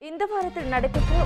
இந்த வாரத்தில் நடைபெற்ற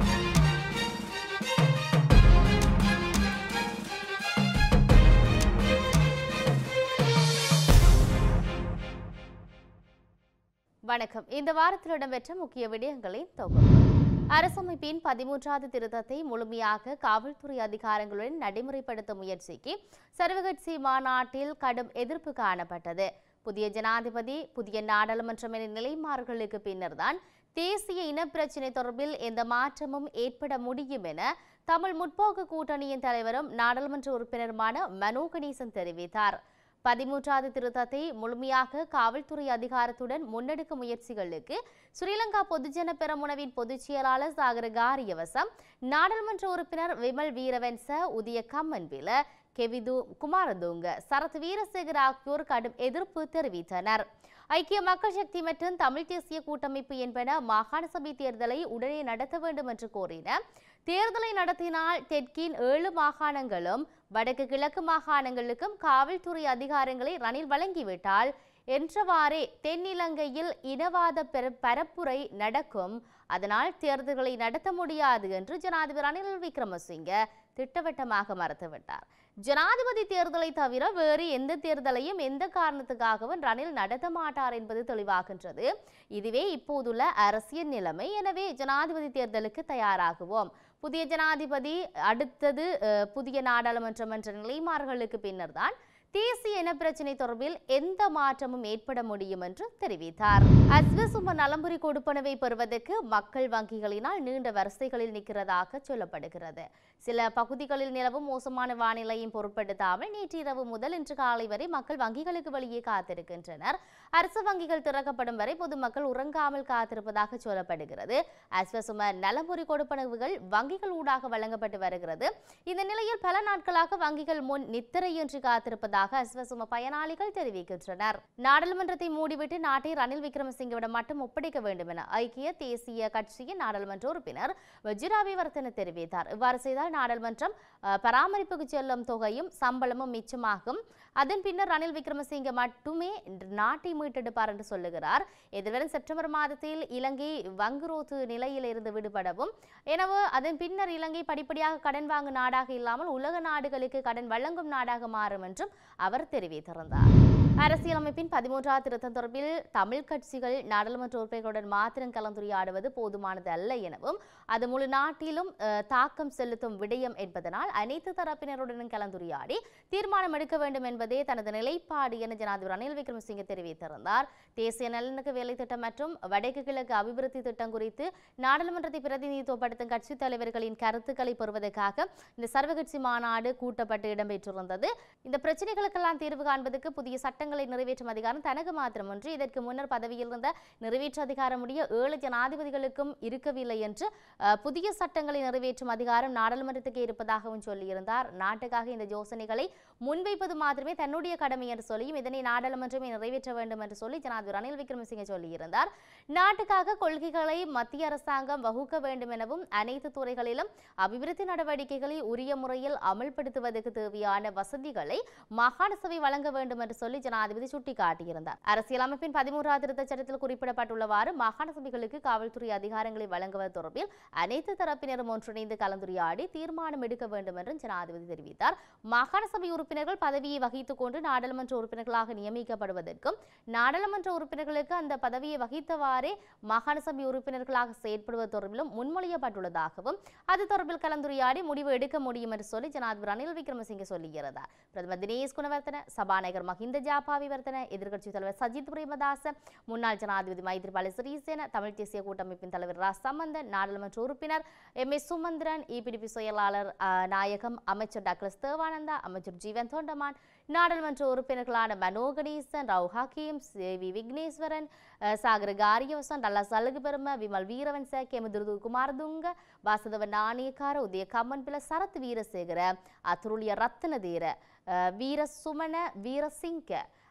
வணக்கம் இந்த வாரத்தில் இடம்பெற்ற முக்கிய விடயங்களின் தொகுப்பு அரசமைப்பின் பதிமூன்றாவது திருத்தத்தை முழுமையாக காவல்துறை அதிகாரங்களுடன் நடைமுறைப்படுத்த முயற்சிக்கு சர்வகட்சி மாநாட்டில் கடும் எதிர்ப்பு காணப்பட்டது புதிய ஜனாதிபதி புதிய நாடாளுமன்றம் என நிலைமாறுகளுக்கு பின்னர்தான் தேசிய இனப்பிரச்சினை தொடர்பில் எந்த மாற்றமும் ஏற்பட முடியும் என தமிழ் முற்போக்கு கூட்டணியின் தலைவரும் நாடாளுமன்ற உறுப்பினருமான மனோ கணேசன் தெரிவித்தார் பதிமூன்றாவது திருத்தத்தை முழுமையாக காவல்துறை அதிகாரத்துடன் முன்னெடுக்கும் முயற்சிகளுக்கு ஸ்ரீலங்கா பொதுஜன பெரமுனவின் பொதுச் செயலாளர் சாகர காரியவசம் நாடாளுமன்ற உறுப்பினர் விமல் வீரவன்ச உதய கம்மன்பில கெவிது குமாரதுங்க சரத் வீரசேகர் ஆகியோர் கடும் எதிர்ப்பு தெரிவித்தனர் ஐக்கிய மக்கள் சக்தி மற்றும் தமிழ் தேசிய கூட்டமைப்பு என்பன மாகாண சபை தேர்தலை உடனே நடத்த வேண்டும் என்று கோரின தேர்தலை நடத்தினால் தெற்கின் ஏழு மாகாணங்களும் வடக்கு கிழக்கு மாகாணங்களுக்கும் காவல்துறை அதிகாரங்களை ரணில் வழங்கிவிட்டால் என்றவாறே தென்னிலங்கையில் இனவாத பெர- பரப்புரை நடக்கும் அதனால் தேர்தல்களை நடத்த முடியாது என்று ஜனாதிபதி ரணில் விக்ரமசிங்க திட்டவட்டமாக மறுத்துவிட்டார் ஜனாதிபதி தேர்தலை தவிர வேறு எந்த தேர்தலையும் எந்த காரணத்துக்காகவும் ரணில் நடத்த மாட்டார் என்பது தெளிவாகின்றது இதுவே இப்போதுள்ள அரசியல் நிலைமை எனவே ஜனாதிபதி தேர்தலுக்கு தயாராகுவோம் புதிய ஜனாதிபதி அடுத்தது அஹ், புதிய நாடாளுமன்றம் என்ற நிலைமாறுகளுக்கு பின்னர்தான் தேசிய இனப்பிரச்சினை தொடர்பில் எந்த மாற்றமும் ஏற்பட முடியும் என்று தெரிவித்தார் அஸ்வசும நலம்புரி கொடுப்பனவை பெறுவதற்கு மக்கள் வங்கிகளினால் நீண்ட வரிசைகளில் நிற்கிறதாக சொல்லப்படுகிறது சில பகுதிகளில் நிலவும் மோசமான வானிலையும் பொருட்படுத்தாமல் நேற்றிரவு முதல் இன்று காலை வரை மக்கள் வங்கிகளுக்கு வெளியே காத்திருக்கின்றனர் அரசு வங்கிகள் திறக்கப்படும் வரை பொதுமக்கள் உறங்காமல் காத்திருப்பதாக சொல்லப்படுகிறது அஸ்வசும நலம்புரி கொடுப்பனவுகள் வங்கிகள் ஊடாக வழங்கப்பட்டு வருகிறது இந்த நிலையில் பல நாட்களாக வங்கிகள் முன் நித்திரையின்றி காத்திருப்பதாக அஸ்வசும பயனாளிகள் தெரிவிக்கின்றனர் நாடாளுமன்றத்தை மூடிவிட்டு நாட்டை ரணில் விக்ரமசிங்கவிடம் மட்டும் ஒப்படைக்க வேண்டும் என ஐக்கிய தேசிய கட்சியின் நாடாளுமன்ற உறுப்பினர் வஜிராபிவர்த்தன தெரிவித்தார் இவ்வாறு செய்தால் நாடாளுமன்றம் அஹ், பராமரிப்புக்கு செல்லும் தொகையும் சம்பளமும் மிச்சமாகும் அதன் பின்னர் ரணில் விக்ரமசிங்க மட்டுமே நாட்டை மீட்டெடுப்பார் என்று சொல்லுகிறார் எதிர்வரும் செப்டம்பர் மாதத்தில் இலங்கை வங்குரோத்து நிலையில் இருந்து விடுபடவும் எனவே அதன் பின்னர் இலங்கை படிப்படியாக கடன் வாங்கும் நாடாக இல்லாமல் உலக நாடுகளுக்கு கடன் வழங்கும் நாடாக மாறும் என்றும் அவர் தெரிவித்திருந்தார் அரசியலமைப்பின் பதிமூன்றாவது திருத்தம் தொடர்பில் தமிழ் கட்சிகள் நாடாளுமன்ற உறுப்பினர்களுடன் மாத்திரம் கலந்துரையாடுவது போதுமானது அல்ல எனவும் அது முழு நாட்டிலும் அஹ், தாக்கம் செலுத்தும் விடயம் என்பதனால் அனைத்து தரப்பினருடனும் கலந்துரையாடி தீர்மானம் எடுக்க வேண்டும் என்பதே தனது நிலைப்பாடு என ஜனாதிபதி ரணில் விக்ரமசிங்கே தெரிவித்திருந்தார் தேசிய நல்லிணக்க வேலை திட்டம் மற்றும் வடக்கு கிழக்கு அபிவிருத்தி திட்டம் குறித்து நாடாளுமன்றத்தை பிரதிநிதித்துவப்படுத்தும் கட்சித் தலைவர்களின் கருத்துக்களை பெறுவதற்காக இந்த சர்வகட்சி மாநாடு கூட்டப்பட்டு இடம்பெற்றிருந்தது இந்த பிரச்சனைகளுக்கெல்லாம் தீர்வு காண்பதற்கு புதிய சட்டங்களை நிறைவேற்றும் அதிகாரம் தனக்கு மாத்திரமன்று இதற்கு முன்னர் பதவியில் இருந்த நிறைவேற்று அதிகாரமுடைய ஏழு ஜனாதிபதிகளுக்கும் இருக்கவில்லை என்று அஹ், புதிய சட்டங்களை நிறைவேற்றும் அதிகாரம் நாடாளுமன்றத்துக்கு இருப்பதாகவும் சொல்லியிருந்தார் நாட்டுக்காக இந்த யோசனைகளை முன்வைப்பது மாத்திரமே தன்னுடைய கடமை என்று சொல்லியும் இதனை நாடாளுமன்றமே நிறைவேற்ற வேண்டும் என்று சொல்லி ஜனாதிபதி ரணில் விக்ரமசிங்கே சொல்லியிருந்தார் நாட்டுக்காக கொள்கைகளை மத்திய அரசாங்கம் வகுக்க வேண்டும் எனவும் அனைத்து துறைகளிலும் அபிவிருத்தி நடவடிக்கைகளை உரிய முறையில் அமல்படுத்துவதற்கு தேவையான வசதிகளை மாகாண சபை வழங்க வேண்டும் என்று சொல்லி ஜனாதிபதி சுட்டிக்காட்டியிருந்தார் அரசியலமைப்பின் பதிமூன்றாவது திருத்தச் சட்டத்தில் குறிப்பிடப்பட்டுள்ளவாறு மாகாண சபைகளுக்கு காவல்துறை அதிகாரங்களை வழங்குவது தொடர்பில் அனைத்து தரப்பினரும் ஒன்றிணைந்து கலந்துரையாடி தீர்மானம் எடுக்க வேண்டும் என்றும் ஜனாதிபதி தெரிவித்தார் மாகாண சபை உறுப்பினர்கள் பதவியை வகித்துக் கொண்டு நாடாளுமன்ற உறுப்பினர்களாக நியமிக்கப்படுவதற்கும் நாடாளுமன்ற உறுப்பினர்களுக்கு அந்த பதவியை வகித்தவாறே மாகாண சபை உறுப்பினர்களாக செயற்படுவது தொடர்பிலும் முன்மொழியப்பட்டுள்ளதாகவும் அது தொடர்பில் கலந்துரையாடி முடிவு எடுக்க முடியும் என்று சொல்லி ஜனாதிபதி ரணில் விக்ரமசிங்கே சொல்லியிருந்தார் பிரதமர் தினேஷ் குணவர்த்தன சபாநாயகர் மஹிந்த ஜாபாவிவர்த்தன எதிர்க்கட்சித் தலைவர் சஜித் பிரேமதாச முன்னாள் ஜனாதிபதி மைத்ரிபால சிறிசேன தமிழ் தேசிய கூட்டமைப்பின் தலைவர் ரா சம்பந்தன் நாடாளுமன்ற உறுப்பினர் எம் எஸ் சுமந்திரன் இபிடிபி செயலாளர் அஹ், நாயகம் அமைச்சர் டாக்டர் தேவானந்தா அமைச்சர் ஜீவன் தொண்டமான் நாடாளுமன்ற உறுப்பினர்களான மனோ கணேசன் ராவ் ஹக்கீம் சி வி விக்னேஸ்வரன் அஹ், சாகர காரியவசன் டல்லா சலுகு பெரும விமல் வீரவன்ச கெமுதுருது குமாரதுங்க வாசுதவ நாணயக்கார உதய கம்மன்பில சரத் வீரசேகர அத்துருளிய ரத்னதீர அஹ், வீர சுமன வீரசிங்க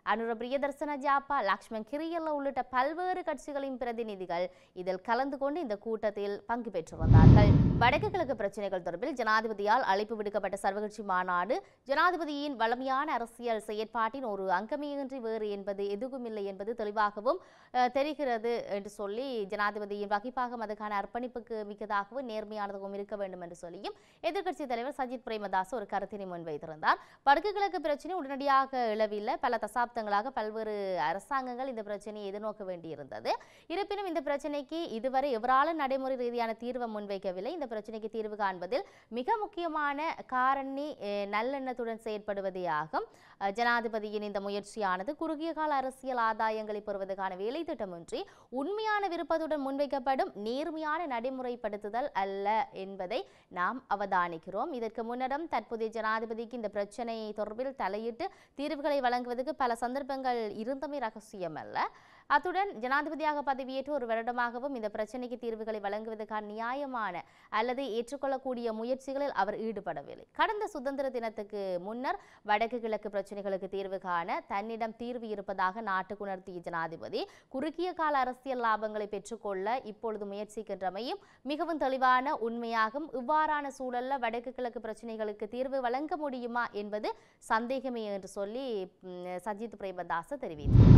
அனுர பிரியதர்சன ஜாப்பா லக்ஷ்மண் கிரியல்ல உள்ளிட்ட பல்வேறு கட்சிகளின் பிரதிநிதிகள் இதில் கலந்து கொண்டு இந்த கூட்டத்தில் பங்கு பெற்று வந்தார்கள் வடக்கு கிழக்கு பிரச்சினைகள் தொடர்பில் ஜனாதிபதியால் அழைப்பு விடுக்கப்பட்ட சர்வகட்சி மாநாடு ஜனாதிபதியின் வளமையான அரசியல் செயற்பாட்டின் ஒரு அங்கமேயின்றி வேறு என்பது எதுவுமில்லை என்பது தெளிவாகவும் அஹ், தெரிகிறது என்று சொல்லி ஜனாதிபதியின் வகிப்பாகம் அதுக்கான அர்ப்பணிப்புக்கு மிக்கதாகவும் நேர்மையானதாகவும் இருக்க வேண்டும் என்று சொல்லியும் எதிர்க்கட்சி தலைவர் சஜித் பிரேமதாஸ் ஒரு கருத்தினை முன்வைத்திருந்தார் வடக்கு கிழக்கு பிரச்சனை உடனடியாக எழவில்லை பல தசாப்தங்களாக பல்வேறு அரசாங்கங்கள் இந்த பிரச்சனையை எதிர்நோக்க வேண்டியிருந்தது இருப்பினும் இந்த பிரச்சனைக்கு இதுவரை எவராலும் நடைமுறை ரீதியான தீர்வை முன்வைக்கவில்லை இந்த பிரச்சனைக்கு தீர்வு காண்பதில் மிக முக்கியமான காரணி அஹ், நல்லெண்ணத்துடன் செயற்படுவதே ஆகும் அஹ், ஜனாதிபதியின் இந்த முயற்சியானது குறுகிய கால அரசியல் ஆதாயங்களை பெறுவதற்கான வேலை திட்டமின்றி உண்மையான விருப்பத்துடன் முன்வைக்கப்படும் நேர்மையான நடைமுறைப்படுத்துதல் அல்ல என்பதை நாம் அவதானிக்கிறோம் இதற்கு முன்னரும் தற்போதைய ஜனாதிபதிக்கு இந்த பிரச்சனை தொடர்பில் தலையிட்டு தீர்வுகளை வழங்குவதற்கு பல சந்தர்ப்பங்கள் இருந்தமை ரகசியமல்ல அத்துடன் ஜனாதிபதியாக பதவியேற்று ஒரு வருடமாகவும் இந்த பிரச்சனைக்கு தீர்வுகளை வழங்குவதற்கான நியாயமான அல்லது ஏற்றுக்கொள்ளக்கூடிய முயற்சிகளில் அவர் ஈடுபடவில்லை கடந்த சுதந்திர தினத்துக்கு முன்னர் வடக்கு கிழக்கு பிரச்சனைகளுக்கு தீர்வு காண தன்னிடம் தீர்வு இருப்பதாக நாட்டுக்கு உணர்த்திய ஜனாதிபதி குறுகிய கால அரசியல் லாபங்களை பெற்றுக்கொள்ள இப்பொழுது முயற்சிக்கின்றமையும் மிகவும் தெளிவான உண்மையாகும் இவ்வாறான சூழல்ல வடக்கு கிழக்கு பிரச்சனைகளுக்கு தீர்வு வழங்க முடியுமா என்பது சந்தேகமே என்று சொல்லி ம், சஜித் பிரேமதாச தெரிவித்தார்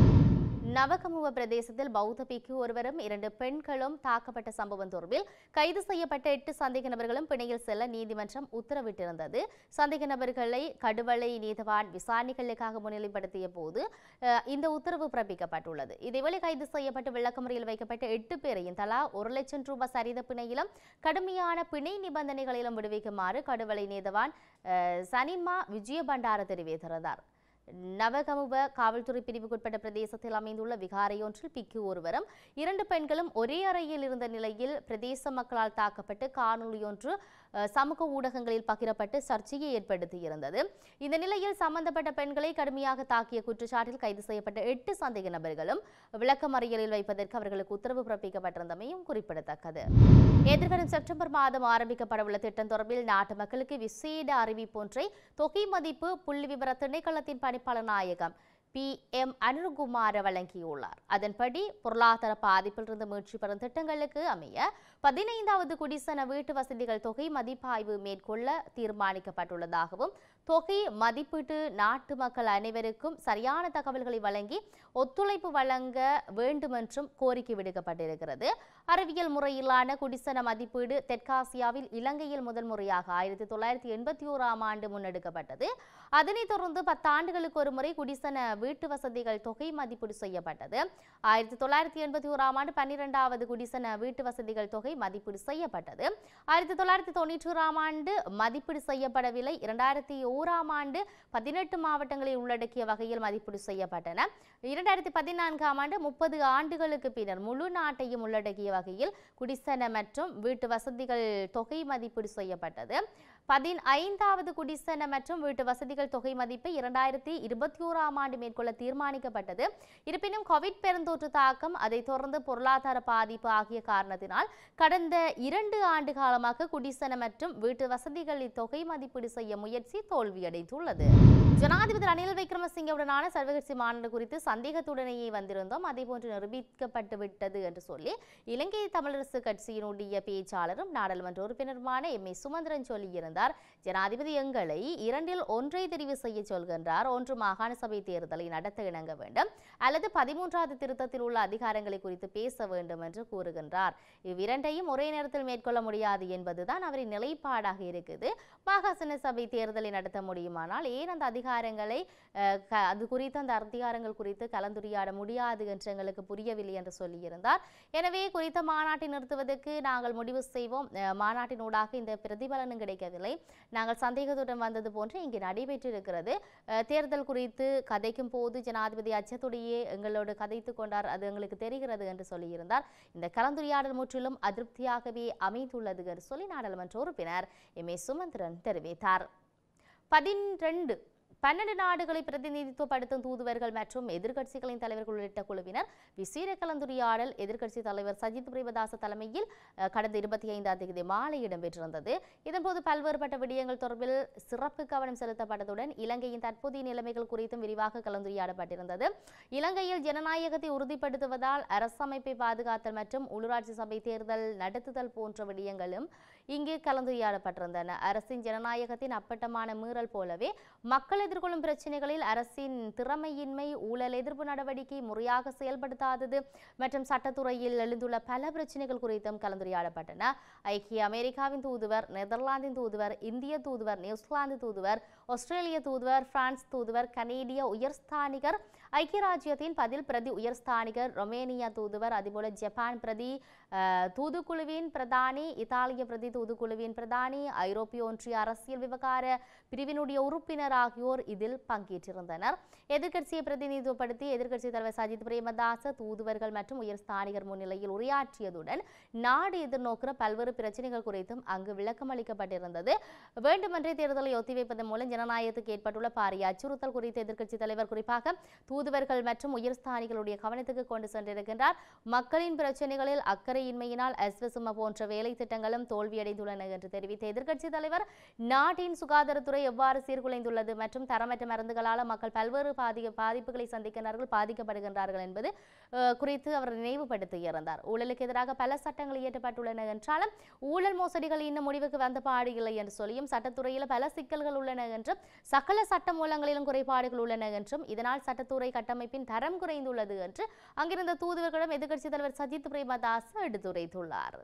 நவகமுவ பிரதேசத்தில் பௌத்த பிக்கு ஒருவரும் இரண்டு பெண்களும் தாக்கப்பட்ட சம்பவம் தொடர்பில் கைது செய்யப்பட்ட எட்டு சந்தேக நபர்களும் பிணையில் செல்ல நீதிமன்றம் உத்தரவிட்டிருந்தது சந்தேக நபர்களை கடுவளை நீதவான் விசாரணைகளுக்காக முன்னிலைப்படுத்திய போது அஹ், இந்த உத்தரவு பிறப்பிக்கப்பட்டுள்ளது இதேவேளை கைது செய்யப்பட்டு விளக்கமுறையில் வைக்கப்பட்ட எட்டு பேரையும் தலா ஒரு லட்சம் ரூபாய் சரித பிணையிலும் கடுமையான பிணை நிபந்தனைகளிலும் விடுவிக்குமாறு கடுவளை நீதவான் அஹ், சனிமா விஜயபண்டார தெரிவித்திருந்தார் நவகமுவ காவல்துறை பிரிவுக்குட்பட்ட பிரதேசத்தில் அமைந்துள்ள விகாரையொன்றில் பிக்கு ஒருவரும் இரண்டு பெண்களும் ஒரே அறையில் இருந்த நிலையில் பிரதேச மக்களால் தாக்கப்பட்டு காணொளியொன்று அஹ், சமூக ஊடகங்களில் பகிரப்பட்டு சர்ச்சையை ஏற்படுத்தியிருந்தது இந்த நிலையில் சம்பந்தப்பட்ட பெண்களை கடுமையாக தாக்கிய குற்றச்சாட்டில் கைது செய்யப்பட்ட எட்டு சந்தேக நபர்களும் விளக்கமறியலில் வைப்பதற்கு அவர்களுக்கு உத்தரவு பிறப்பிக்கப்பட்டிருந்தமையும் குறிப்பிடத்தக்கது எதிர்வரும் செப்டம்பர் மாதம் ஆரம்பிக்கப்படவுள்ள திட்டம் தொடர்பில் நாட்டு மக்களுக்கு விசேட அறிவிப்பொன்றை தொகை மதிப்பு புள்ளி விவர திணைக்களத்தின் பணிப்பாளர் நாயகம் பி எம் அனுர்குமார வழங்கியுள்ளார் அதன்படி பொருளாதார பாதிப்பிலிருந்து மீட்சி பெறும் திட்டங்களுக்கு அமைய பதினைந்தாவது குடிசன வீட்டு வசதிகள் தொகை மதிப்பாய்வு மேற்கொள்ள தீர்மானிக்கப்பட்டுள்ளதாகவும் தொகை மதிப்பீட்டு நாட்டு மக்கள் அனைவருக்கும் சரியான தகவல்களை வழங்கி ஒத்துழைப்பு வழங்க வேண்டுமென்றும் கோரிக்கை விடுக்கப்பட்டிருக்கிறது அறிவியல் முறையிலான குடிசன மதிப்பீடு தெற்காசியாவில் இலங்கையில் முதல் முறையாக ஆயிரத்தி தொள்ளாயிரத்தி எண்பத்தி ஓராம் ஆண்டு முன்னெடுக்கப்பட்டது அதனைத் தொடர்ந்து பத்தாண்டுகளுக்கு ஒரு முறை குடிசன வீட்டு வசதிகள் தொகை மதிப்பீடு செய்யப்பட்டது ஆயிரத்தி தொள்ளாயிரத்தி எண்பத்தி ஓராம் ஆண்டு பன்னிரெண்டாவது குடிசன வீட்டு வசதிகள் தொகை மதிப்பீடு செய்யப்பட்டது ஆயிரத்தி தொள்ளாயிரத்தி தொண்ணூற்றி ஓராம் ஆண்டு மதிப்பீடு செய்யப்படவில்லை இரண்டாயிரத்தி ஓராம் ஆண்டு பதினெட்டு மாவட்டங்களை உள்ளடக்கிய வகையில் மதிப்பீடு செய்யப்பட்டன இரண்டாயிரத்தி பதினான்காம் ஆண்டு முப்பது ஆண்டுகளுக்கு பின்னர் முழு நாட்டையும் உள்ளடக்கிய வகையில் குடிசன மற்றும் வீட்டு வசதிகள் தொகை மதிப்பீடு செய்யப்பட்டது பதினைந்தாவது குடிசன மற்றும் வீட்டு வசதிகள் தொகை மதிப்பை இரண்டாயிரத்தி இருபத்தி ஓராம் ஆண்டு மேற்கொள்ள தீர்மானிக்கப்பட்டது இருப்பினும் கோவிட் பெருந்தொற்று தாக்கம் அதைத் தொடர்ந்து பொருளாதார பாதிப்பு ஆகிய காரணத்தினால் கடந்த இரண்டு ஆண்டு காலமாக குடிசன மற்றும் வீட்டு வசதிகளில் தொகை மதிப்பீடு செய்ய முயற்சி தோல்வியடைந்துள்ளது ஜனாதிபதி ரணில் விக்ரமசிங்கவுடனான சர்வகட்சி மாநாடு குறித்து சந்தேகத்துடனேயே வந்திருந்தோம் அதேபோன்று நிரூபிக்கப்பட்டு விட்டது என்று சொல்லி இலங்கை தமிழரசு கட்சியினுடைய பேச்சாளரும் நாடாளுமன்ற உறுப்பினருமான எம் ஏ சுமந்திரன் சொல்லியிருந்தார் ஜனாதிபதி எங்களை இரண்டில் ஒன்றை தெரிவு செய்ய சொல்கின்றார் ஒன்று மாகாண சபை தேர்தலை நடத்த இணங்க வேண்டும் அல்லது பதிமூன்றாவது திருத்தத்தில் உள்ள அதிகாரங்களை குறித்து பேச வேண்டும் என்று கூறுகின்றார் இவ்விரண்டையும் ஒரே நேரத்தில் மேற்கொள்ள முடியாது என்பதுதான் அவரின் நிலைப்பாடாக இருக்குது மாகாசன சபை தேர்தலை நடத்த முடியுமானால் ஏன் அந்த அதிகாரங்களை அஹ், க- அது குறித்து அந்த அதிகாரங்கள் குறித்து கலந்துரையாட முடியாது என்று எங்களுக்கு புரியவில்லை என்று சொல்லியிருந்தார் எனவே குறித்த மாநாட்டை நிறுத்துவதற்கு நாங்கள் முடிவு செய்வோம் அஹ், மாநாட்டினூடாக இந்த பிரதிபலனும் கிடைக்கவில்லை நாங்கள் சந்தேகத்துடன் வந்தது போன்று இங்கே நடைபெற்றிருக்கிறது அஹ், தேர்தல் குறித்து கதைக்கும் போது ஜனாதிபதி அச்சத்துடையே எங்களோடு கதைத்து கொண்டார் அது எங்களுக்கு தெரிகிறது என்று சொல்லியிருந்தார் இந்த கலந்துரையாடல் முற்றிலும் அதிருப்தியாகவே அமைந்துள்ளது என்று சொல்லி நாடாளுமன்ற உறுப்பினர் எம் ஏ சுமந்திரன் தெரிவித்தார் பதின்ரெண்டு பன்னெண்டு நாடுகளை பிரதிநிதித்துவப்படுத்தும் தூதுவர்கள் மற்றும் எதிர்க்கட்சிகளின் தலைவர்கள் உள்ளிட்ட குழுவினர் விசேட கலந்துரையாடல் எதிர்க்கட்சி தலைவர் சஜித் பிரேமதாச தலைமையில் அஹ், கடந்த இருபத்தி ஐந்தாம் தேதி மாலை இடம்பெற்றிருந்தது இதன்போது பல்வேறுபட்ட விடயங்கள் தொடர்பில் சிறப்பு கவனம் செலுத்தப்பட்டதுடன் இலங்கையின் தற்போதைய நிலைமைகள் குறித்தும் விரிவாக கலந்துரையாடப்பட்டிருந்தது இலங்கையில் ஜனநாயகத்தை உறுதிப்படுத்துவதால் அரசமைப்பை பாதுகாத்தல் மற்றும் உள்ளூராட்சி சபை தேர்தல் நடத்துதல் போன்ற விடயங்களும் இங்கு கலந்துரையாடப்பட்டிருந்தன அரசின் ஜனநாயகத்தின் அப்பட்டமான மீறல் போலவே மக்கள் எதிர்கொள்ளும் பிரச்சினைகளில் அரசின் திறமையின்மை ஊழல் எதிர்ப்பு நடவடிக்கை முறையாக செயல்படுத்தாதது மற்றும் சட்டத்துறையில் எழுந்துள்ள பல பிரச்சினைகள் குறித்தும் கலந்துரையாடப்பட்டன ஐக்கிய அமெரிக்காவின் தூதுவர் நெதர்லாந்தின் தூதுவர் இந்திய தூதுவர் நியூசிலாந்து தூதுவர் ஆஸ்திரேலிய தூதுவர் பிரான்ஸ் தூதுவர் கனேடிய உயர்ஸ்தானிகர் ஐக்கிய ராஜ்யத்தின் பதில் பிரதி உயர்ஸ்தானிகர் ரொமேனியா தூதுவர் அதுபோல ஜப்பான் பிரதி அஹ், தூதுக்குழுவின் பிரதானி இத்தாலிய பிரதி தூதுக்குழுவின் பிரதானி ஐரோப்பிய ஒன்றிய அரசியல் விவகார பிரிவினுடைய உறுப்பினர் ஆகியோர் இதில் பங்கேற்றிருந்தனர் எதிர்க்கட்சியை பிரதிநிதித்துவப்படுத்தி எதிர்க்கட்சி தலைவர் சஜித் பிரேமதாச தூதுவர்கள் மற்றும் உயர்ஸ்தானிகர் முன்னிலையில் உரையாற்றியதுடன் நாடு எதிர்நோக்கிற பல்வேறு பிரச்சனைகள் குறித்தும் அங்கு விளக்கம் அளிக்கப்பட்டிருந்தது வேண்டுமென்றே தேர்தலை ஒத்திவைப்பதன் மூலம் ஜனநாயகத்துக்கு ஏற்பட்டுள்ள பாரிய அச்சுறுத்தல் குறித்து எதிர்க்கட்சி தலைவர் குறிப்பாக தூதுவர்கள் மற்றும் உயர்ஸ்தானிகளுடைய கவனத்துக்கு கொண்டு சென்றிருக்கின்றார் மக்களின் பிரச்சனைகளில் அக்கறையின்மையினால் எஸ்வசும போன்ற வேலை திட்டங்களும் தோல்வியடைந்துள்ளன என்று தெரிவித்த எதிர்க்கட்சி தலைவர் நாட்டின் சுகாதாரத்துறை எவ்வாறு சீர்குலைந்துள்ளது மற்றும் தரமற்ற மருந்துகளால் மக்கள் பல்வேறு பாதி பாதிப்புகளை சந்திக்கிறார்கள் பாதிக்கப்படுகின்றார்கள் என்பது அஹ், குறித்து அவர் நினைவுபடுத்தியிருந்தார் ஊழலுக்கு எதிராக பல சட்டங்கள் இயற்றப்பட்டுள்ளன என்றாலும் ஊழல் மோசடிகள் இன்னும் முடிவுக்கு வந்த பாடு இல்லை என்று சொல்லியும் சட்டத்துறையில் பல சிக்கல்கள் உள்ளன என்றும் சகல சட்ட மூலங்களிலும் குறைபாடுகள் உள்ளன என்றும் இதனால் சட்டத்துறை கட்டமைப்பின் தரம் குறைந்துள்ளது என்று அங்கிருந்த தூதுவர்களிடம் எதிர்க்கட்சி தலைவர் சஜித் பிரேமதாஸ் எடுத்துரைத்துள்ளார்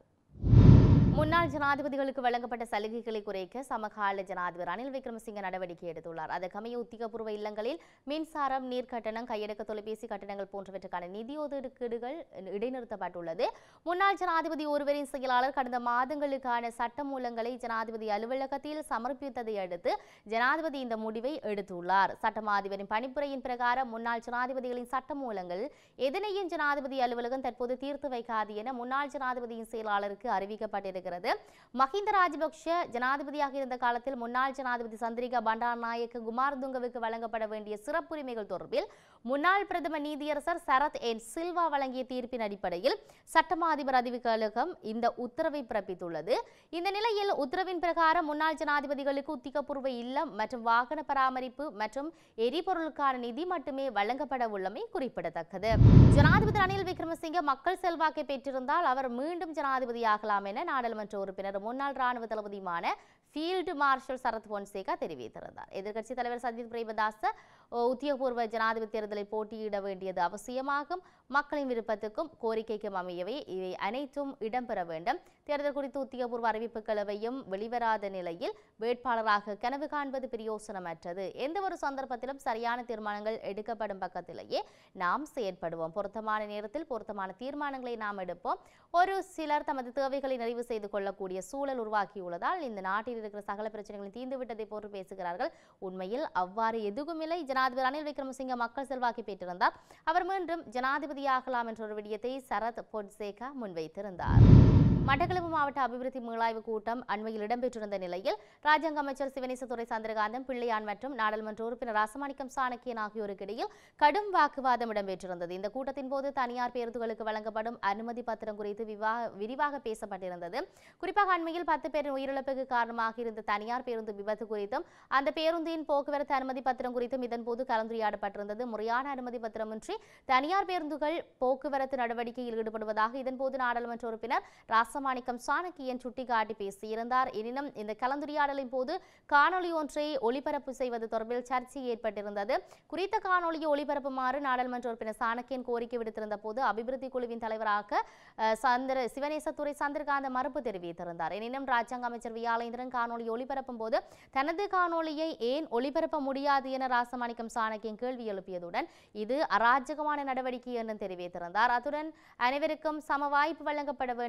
முன்னாள் ஜனாதிபதிகளுக்கு வழங்கப்பட்ட சலுகைகளை குறைக்க சமகால ஜனாதிபதி ரணில் விக்ரமசிங்க நடவடிக்கை எடுத்துள்ளார் அதற்கமைய உத்திகபூர்வ இல்லங்களில் மின்சாரம் நீர் கட்டணம் கையடக்க தொலைபேசி கட்டணங்கள் போன்றவற்றுக்கான நிதி ஒதுக்கீடுகள் இடைநிறுத்தப்பட்டுள்ளது முன்னாள் ஜனாதிபதி ஒருவரின் செயலாளர் கடந்த மாதங்களுக்கான சட்ட மூலங்களை ஜனாதிபதி அலுவலகத்தில் சமர்ப்பித்ததை அடுத்து ஜனாதிபதி இந்த முடிவை எடுத்துள்ளார் சட்டமா அதிபரின் பணிப்புரையின் பிரகாரம் முன்னாள் ஜனாதிபதிகளின் சட்ட மூலங்கள் எதனையும் ஜனாதிபதி அலுவலகம் தற்போது தீர்த்து வைக்காது என முன்னாள் ஜனாதிபதியின் செயலாளருக்கு அறிவிக்கப்பட்டிருக்கிறது மஹிந்த ராஜபக்ஷ ஜனாதிபதியாக இருந்த காலத்தில் முன்னாள் ஜனாதிபதி சந்திரிகா பண்டாரநாயக்க குமாரதுங்கவுக்கு வழங்கப்பட வேண்டிய சிறப்புரிமைகள் தொடர்பில் முன்னாள் பிரதம நீதியரசர் சரத் என் சில்வா வழங்கிய தீர்ப்பின் அடிப்படையில் சட்டமா அதிபர் அதிகாரம் இந்த உத்தரவை பிறப்பித்துள்ளது இந்த நிலையில் உத்தரவின் பிரகாரம் முன்னாள் ஜனாதிபதிகளுக்கு உத்திகபூர்வ இல்லம் மற்றும் வாகன பராமரிப்பு மற்றும் எரிபொருளுக்கான நிதி மட்டுமே வழங்கப்பட உள்ளமை குறிப்பிடத்தக்கது ஜனாதிபதி ரணில் விக்ரமசிங்க மக்கள் செல்வாக்கை பெற்றிருந்தால் அவர் மீண்டும் ஜனாதிபதியாகலாம் என நாடாளுமன்ற உறுப்பினர் முன்னாள் ராணுவ தளபதியுமான ஃபீல்டு மார்ஷல் சரத் பொன்சேகா தெரிவித்திருந்தார் எதிர்க்கட்சித் தலைவர் சஜித் பிரேமதாச அஹ், உத்தியோகபூர்வ ஜனாதிபதி தேர்தலில் போட்டியிட வேண்டியது அவசியமாகும் மக்களின் விருப்பத்துக்கும் கோரிக்கைக்கும் அமையவே இவை அனைத்தும் இடம்பெற வேண்டும் தேர்தல் குறித்து உத்தியோகபூர்வ அறிவிப்புகளவையும் வெளிவராத நிலையில் வேட்பாளராக கனவு காண்பது பிரயோசனமற்றது எந்த ஒரு சந்தர்ப்பத்திலும் சரியான தீர்மானங்கள் எடுக்கப்படும் பக்கத்திலேயே நாம் செயற்படுவோம் பொருத்தமான நேரத்தில் பொருத்தமான தீர்மானங்களை நாம் எடுப்போம் ஒரு சிலர் தமது தேவைகளை நிறைவு செய்து கொள்ளக்கூடிய சூழல் உருவாக்கியுள்ளதால் இந்த நாட்டில் இருக்கிற சகல பிரச்சனைகளும் தீர்ந்து விட்டதை போன்று பேசுகிறார்கள் உண்மையில் அவ்வாறு எதுவுமில்லை ஜனாதிபதி ரணில் விக்ரமசிங்க மக்கள் செல்வாக்கை பெற்றிருந்தார் அவர் மீண்டும் ஜனாதிபதியாகலாம் என்ற ஒரு விடயத்தை சரத் பொன்சேகா முன்வைத்திருந்தார் மட்டக்களப்பு மாவட்ட அபிவிருத்தி மீளாய்வு கூட்டம் அண்மையில் இடம்பெற்றிருந்த நிலையில் ராஜாங்க அமைச்சர் சிவனேசதுரை சந்திரகாந்தம் பிள்ளையான் மற்றும் நாடாளுமன்ற உறுப்பினர் ராசமாணிக்கம் சாணக்கியன் ஆகியோருக்கு இடையில் கடும் வாக்குவாதம் இடம்பெற்றிருந்தது இந்த கூட்டத்தின் போது தனியார் பேருந்துகளுக்கு வழங்கப்படும் அனுமதி பத்திரம் குறித்து விவா விரிவாக பேசப்பட்டிருந்தது குறிப்பாக அண்மையில் பத்து பேரின் உயிரிழப்புக்கு காரணமாக இருந்த தனியார் பேருந்து விபத்து குறித்தும் அந்த பேருந்தின் போக்குவரத்து அனுமதி பத்திரம் குறித்தும் இதன்போது கலந்துரையாடப்பட்டிருந்தது முறையான அனுமதி பத்திரமின்றி தனியார் பேருந்துகள் போக்குவரத்து நடவடிக்கையில் ஈடுபடுவதாக இதன்போது நாடாளுமன்ற உறுப்பினர் ராசமாணிக்கம் சாணக்கியன் சுட்டிக்காட்டி பேசியிருந்தார் எனினும் இந்த கலந்துரையாடலின் போது காணொளி ஒன்றை ஒளிபரப்பு செய்வது தொடர்பில் சர்ச்சை ஏற்பட்டிருந்தது குறித்த காணொளியை ஒளிபரப்புமாறு நாடாளுமன்ற உறுப்பினர் சாணக்கியன் கோரிக்கை விடுத்திருந்த போது அபிவிருத்தி குழுவின் தலைவராக அஹ், சந்திர சிவனேசத்துறை சந்திரகாந்த மறுப்பு தெரிவித்திருந்தார் எனினும் ராஜாங்க அமைச்சர் வியாளேந்திரன் காணொளி ஒளிபரப்பும் போது தனது காணொளியை ஏன் ஒளிபரப்ப முடியாது என ராசமாணிக்கம் சாணக்கியன் கேள்வி எழுப்பியதுடன் இது அராஜகமான நடவடிக்கை என்றும் தெரிவித்திருந்தார் அத்துடன் அனைவருக்கும் சம வாய்ப்பு வழங்கப்பட வேண்டும் என்றும்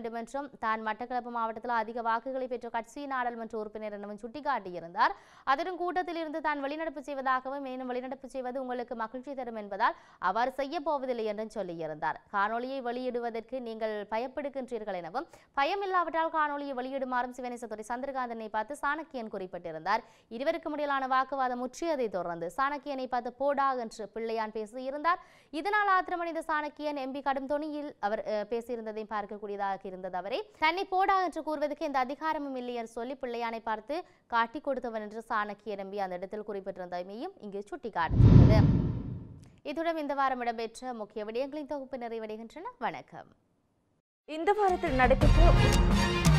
தான் மட்டக்களப்பு மாவட்டத்தில் அதிக வாக்குகளை பெற்ற கட்சி நாடாளுமன்ற உறுப்பினர் எனவும் சுட்டிக்காட்டியிருந்தார் அதன் கூட்டத்தில் இருந்து தான் வெளிநடப்பு செய்வதாகவும் மேலும் வெளிநடப்பு செய்வது உங்களுக்கு மகிழ்ச்சி தரும் என்பதால் அவ்வாறு செய்ய போவதில்லை என்றும் சொல்லியிருந்தார் காணொளியை வெளியிடுவதற்கு நீங்கள் பயப்படுகின்றீர்கள் எனவும் பயம் இல்லாவிட்டால் காணொளியை வெளியிடுமாறும் சிவனேசத்துறை சந்திரகாந்தனை பார்த்து சாணக்கியன் குறிப்பிட்டிருந்தார் இருவருக்கும் இடையிலான வாக்குவாதம் முற்றியதை தொடர்ந்து சாணக்கியனை பார்த்து போடா என்று பிள்ளையான் பேசியிருந்தார் இதனால் ஆத்திரமடைந்த சாணக்கியன் எம்பி கடும் தொனியில் அவர் அஹ், பேசியிருந்ததையும் பார்க்கக்கூடியதாக இருந்தது அவரை தன்னை போடா என்று கூறுவதற்கு எந்த அதிகாரமும் இல்லை என்று சொல்லி பிள்ளையானை பார்த்து காட்டிக் கொடுத்தவன் என்று சாணக்கியன் எம்பி அந்த இடத்தில் குறிப்பிட்டிருந்தமையும் இங்கு சுட்டிக்காட்டுகிறது இத்துடன் இந்த வாரம் இடம்பெற்ற முக்கிய விடயங்களின் தொகுப்பு நிறைவடைகின்றன வணக்கம் இந்த வாரத்தில் நடைபெற்ற